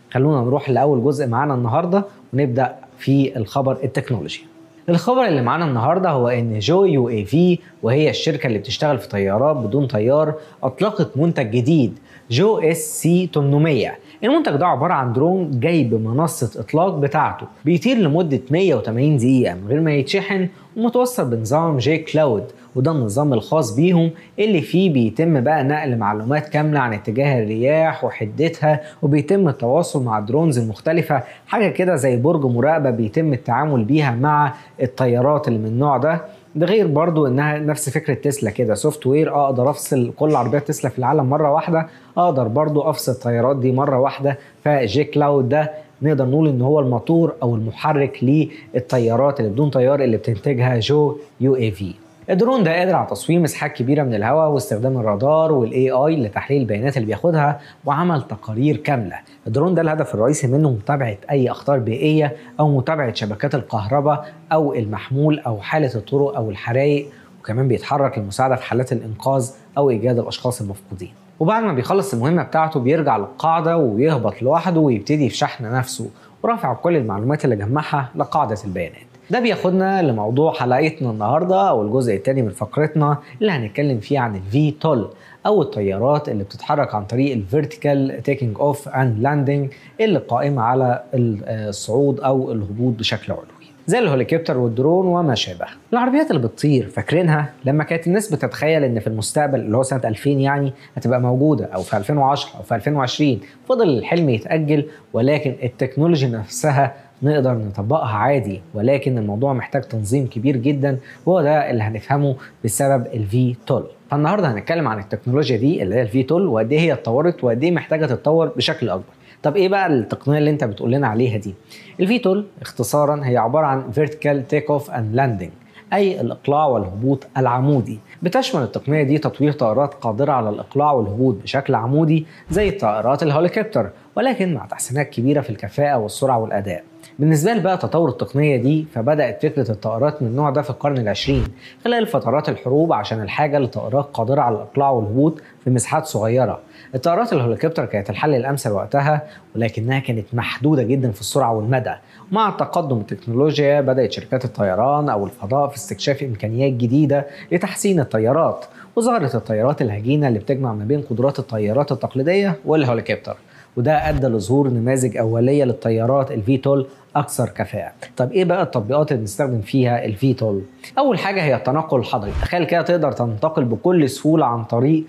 خلونا نروح لاول جزء معانا النهارده ونبدا في الخبر التكنولوجي الخبر اللي معانا النهارده هو ان جو يو اي في وهي الشركه اللي بتشتغل في طيارات بدون طيار اطلقت منتج جديد جو اس سي 800 المنتج ده عباره عن درون جاي بمنصه اطلاق بتاعته بيطير لمده 180 دقيقه من غير ما يتشحن ومتوصل بنظام جي كلاود وده النظام الخاص بيهم اللي فيه بيتم بقى نقل معلومات كاملة عن اتجاه الرياح وحدتها وبيتم التواصل مع الدرونز المختلفة حاجة كده زي برج مراقبة بيتم التعامل بيها مع الطيارات اللي من النوع ده ده غير برضو انها نفس فكره تسلا كده سوفت وير اقدر افصل كل عربيات تسلا في العالم مره واحده اقدر برضو افصل الطيارات دي مره واحده فجي كلاود ده نقدر نقول ان هو الموتور او المحرك للطيارات اللي بدون طيار اللي بتنتجها جو يو اي في الدرون ده قادر على تصوير مساحات كبيره من الهواء واستخدام الرادار والاي اي لتحليل البيانات اللي بياخدها وعمل تقارير كامله الدرون ده الهدف الرئيسي منه متابعه اي اخطار بيئيه او متابعه شبكات الكهرباء او المحمول او حاله الطرق او الحرائق وكمان بيتحرك للمساعده في حالات الانقاذ او ايجاد الاشخاص المفقودين وبعد ما بيخلص المهمه بتاعته بيرجع للقاعده ويهبط لوحده ويبتدي في شحن نفسه ورافع كل المعلومات اللي جمعها لقاعده البيانات ده بياخدنا لموضوع حلقتنا النهارده او الجزء الثاني من فقرتنا اللي هنتكلم فيه عن الفي تول او الطيارات اللي بتتحرك عن طريق الفيرتيكال تيكينج اوف اند لاندنج اللي قائمه على الصعود او الهبوط بشكل علوي زي الهليكوبتر والدرون وما شابه العربيات اللي بتطير فاكرينها لما كانت الناس بتتخيل ان في المستقبل اللي هو سنه 2000 يعني هتبقى موجوده او في 2010 او في 2020 فضل الحلم يتاجل ولكن التكنولوجي نفسها نقدر نطبقها عادي ولكن الموضوع محتاج تنظيم كبير جدا وهو ده اللي هنفهمه بسبب الفي تول فالنهارده هنتكلم عن التكنولوجيا دي اللي هي الفي تول وقد ايه هي اتطورت وقد ايه محتاجه تتطور بشكل اكبر طب ايه بقى التقنيه اللي انت بتقول لنا عليها دي الفي تول اختصارا هي عباره عن فيرتيكال تيك اوف اند لاندنج اي الاقلاع والهبوط العمودي بتشمل التقنيه دي تطوير طائرات قادره على الاقلاع والهبوط بشكل عمودي زي طائرات الهليكوبتر ولكن مع تحسينات كبيره في الكفاءه والسرعه والاداء بالنسبة لي بقى تطور التقنية دي فبدأت فكرة الطائرات من النوع ده في القرن العشرين خلال فترات الحروب عشان الحاجة لطائرات قادرة على الإقلاع والهبوط في مساحات صغيرة الطائرات الهليكوبتر كانت الحل الأمثل وقتها ولكنها كانت محدودة جدا في السرعة والمدى مع تقدم التكنولوجيا بدأت شركات الطيران أو الفضاء في استكشاف إمكانيات جديدة لتحسين الطيارات وظهرت الطيارات الهجينة اللي بتجمع ما بين قدرات الطيارات التقليدية والهليكوبتر وده ادى لظهور نماذج اوليه للطيارات الفيتول اكثر كفاءه. طب ايه بقى التطبيقات اللي بنستخدم فيها الفيتول؟ اول حاجه هي التنقل الحضري، تخيل كده تقدر تنتقل بكل سهوله عن طريق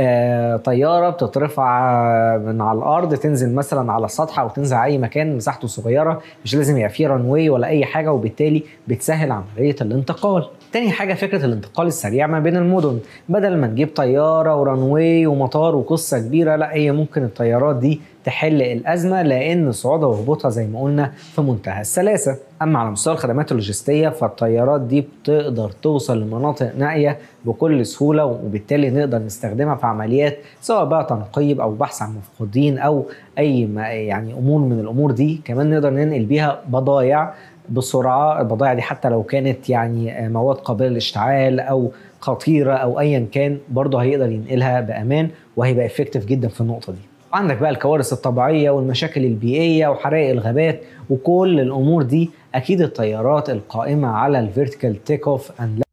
آه طياره بتترفع من على الارض تنزل مثلا على السطح او تنزل على اي مكان مساحته صغيره مش لازم يبقى فيه رانواي ولا اي حاجه وبالتالي بتسهل عمليه الانتقال. تاني حاجة فكرة الانتقال السريع ما بين المدن بدل ما نجيب طيارة ورانواي ومطار وقصة كبيرة لا هي ممكن الطيارات دي تحل الأزمة لأن صعودها وهبوطها زي ما قلنا في منتهى السلاسة أما على مستوى الخدمات اللوجستية فالطيارات دي بتقدر توصل لمناطق نائية بكل سهولة وبالتالي نقدر نستخدمها في عمليات سواء بقى تنقيب أو بحث عن مفقودين أو أي يعني أمور من الأمور دي كمان نقدر ننقل بيها بضايع بسرعه البضائع دي حتى لو كانت يعني مواد قابله للاشتعال او خطيره او ايا كان برضه هيقدر ينقلها بامان وهيبقى افكتيف جدا في النقطه دي. عندك بقى الكوارث الطبيعيه والمشاكل البيئيه وحرائق الغابات وكل الامور دي اكيد الطيارات القائمه على الفيرتيكال تيك اوف اند